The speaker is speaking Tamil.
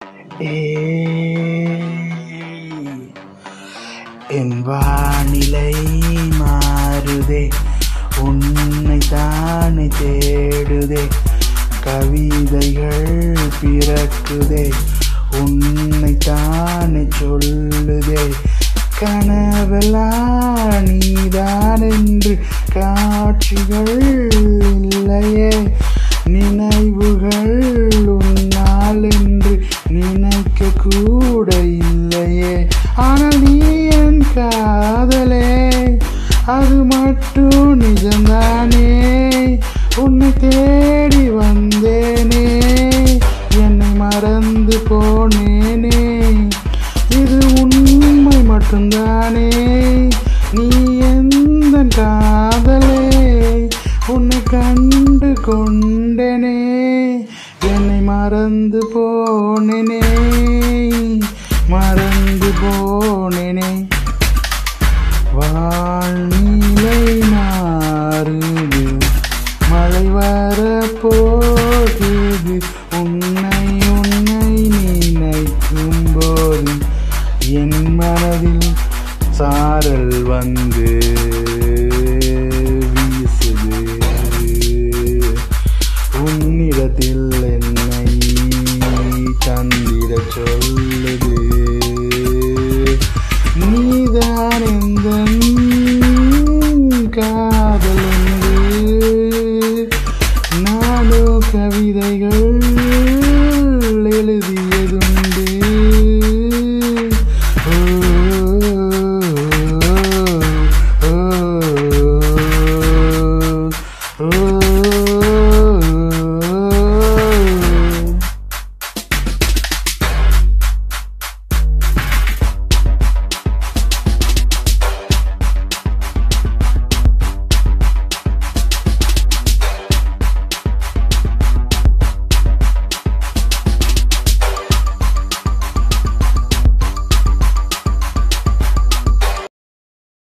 ஏய், என் வானிலை மாறுதே உன்னை தானே தேடுதே கவிதைகள் பிறக்குதே உன்னை தானே சொல்லுதே கனவெல்லாம் நீதான் என்று காட்சிகள் இல்லையே நினைவுகள் உன்னால் என்று நினைக்க கூட இல்லையே ஆனால் நீ என் காதலே அது மட்டும் நிஜம்தானே உன்னை தேடி வந்தேனே என்னை மறந்து போனேனே இது உண்மை மட்டும்தானே நீ எந்த காதலே உன்னை கண்டு கொண்டனே என்னை மறந்து போனேனே மறந்து போனேனே வாழ்நிலை மாறுது மழை வரப்போகுது உன்னை உன்னை நினைக்கும் போது என் மனதில் சாரல் வந்து வீசுது உன்னிடத்தில் என்னை தந்திட சொல்லுது நீதான் எந்த காதல் என்று நானோ கவிதைகள் எழுதியதுண்டு